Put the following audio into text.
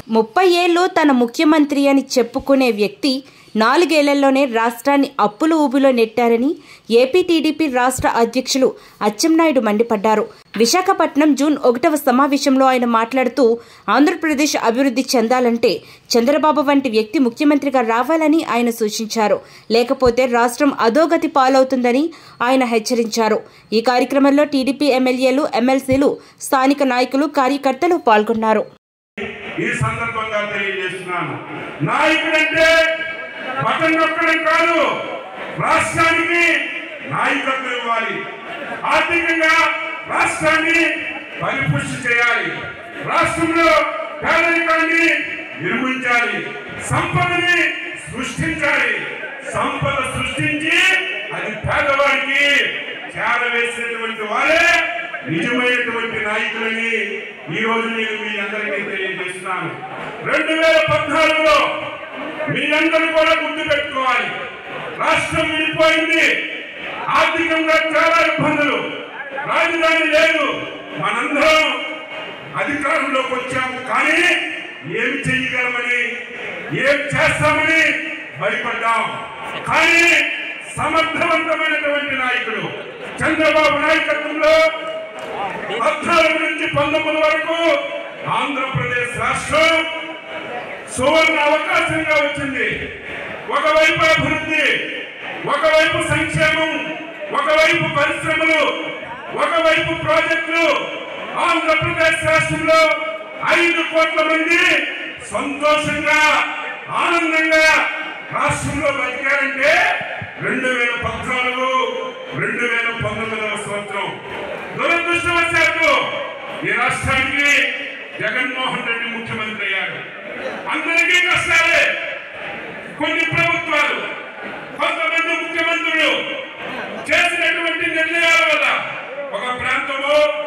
ముప్పై ఏళ్ళు తన ముఖ్యమంత్రి అని చెప్పుకునే వ్యక్తి నాలుగేళ్లలోనే రాష్ట్రాన్ని అప్పుల ఊబిలో నెట్టారని ఏపీ టీడీపీ రాష్ట్ర అధ్యక్షులు అచ్చెన్నాయుడు మండిపడ్డారు విశాఖపట్నం జూన్ ఒకటవ సమావేశంలో ఆయన మాట్లాడుతూ ఆంధ్రప్రదేశ్ అభివృద్ధి చెందాలంటే చంద్రబాబు వంటి వ్యక్తి ముఖ్యమంత్రిగా రావాలని ఆయన సూచించారు లేకపోతే రాష్ట్రం అధోగతి పాలవుతుందని ఆయన హెచ్చరించారు ఈ కార్యక్రమంలో టీడీపీ ఎమ్మెల్యేలు ఎమ్మెల్సీలు స్థానిక నాయకులు కార్యకర్తలు పాల్గొన్నారు ఈ సందర్భంగా తెలియజేస్తున్నాను నాయకుడంటే బటన్ నొక్కడం కాదు రాష్ట్రానికి నాయకత్వం ఇవ్వాలి ఆర్థికంగా రాష్ట్రాన్ని పరిపుష్టి చేయాలి రాష్ట్రంలో పేదరికాన్ని నిర్మించాలి సంపదని సృష్టించాలి సంపద సృష్టించి అది పేదవాడికి చేరవేసినటువంటి వారే నిజమైనటువంటి నాయకులని ఈ రోజు నేను మీ అందరికీ తెలియజేస్తున్నాను రెండు వేల పద్నాలుగులో మీ అందరూ కూడా గుర్తు పెట్టుకోవాలి రాష్ట్రం విడిపోయింది ఆర్థికంగా చాలా ఇబ్బందులు రాజధాని లేదు మనందరం అధికారంలోకి వచ్చాము కానీ ఏమి చేయగలమని ఏం చేస్తామని భయపడ్డాం కానీ సమర్థవంతమైనటువంటి నాయకుడు చంద్రబాబు నాయకత్వంలో పద్నాలుగు నుంచి పంతొమ్మిది వరకు ఆంధ్రప్రదేశ్ రాష్ట్రం సువర్ణ అవకాశంగా వచ్చింది ఒకవైపు అభివృద్ధి ఒకవైపు సంక్షేమం ఒకవైపు పరిశ్రమలు ఒకవైపు ప్రాజెక్టులు ఆంధ్రప్రదేశ్ రాష్ట్రంలో ఐదు కోట్ల మంది సంతోషంగా ఆనందంగా రాష్ట్రంలో బతికారంటే రెండు వేల పద్నాలుగు రెండు వేల పంతొమ్మిదవ సంవత్సరం దురదృష్టవశాత్తు ఈ రాష్ట్రానికి జగన్మోహన్ రెడ్డి ముఖ్యమంత్రి అయ్యారు అందరికీ కష్టాలే కొన్ని ప్రభుత్వాలు కొంతమంది ముఖ్యమంత్రులు చేసినటువంటి నిర్ణయాల వల్ల ఒక ప్రాంతమో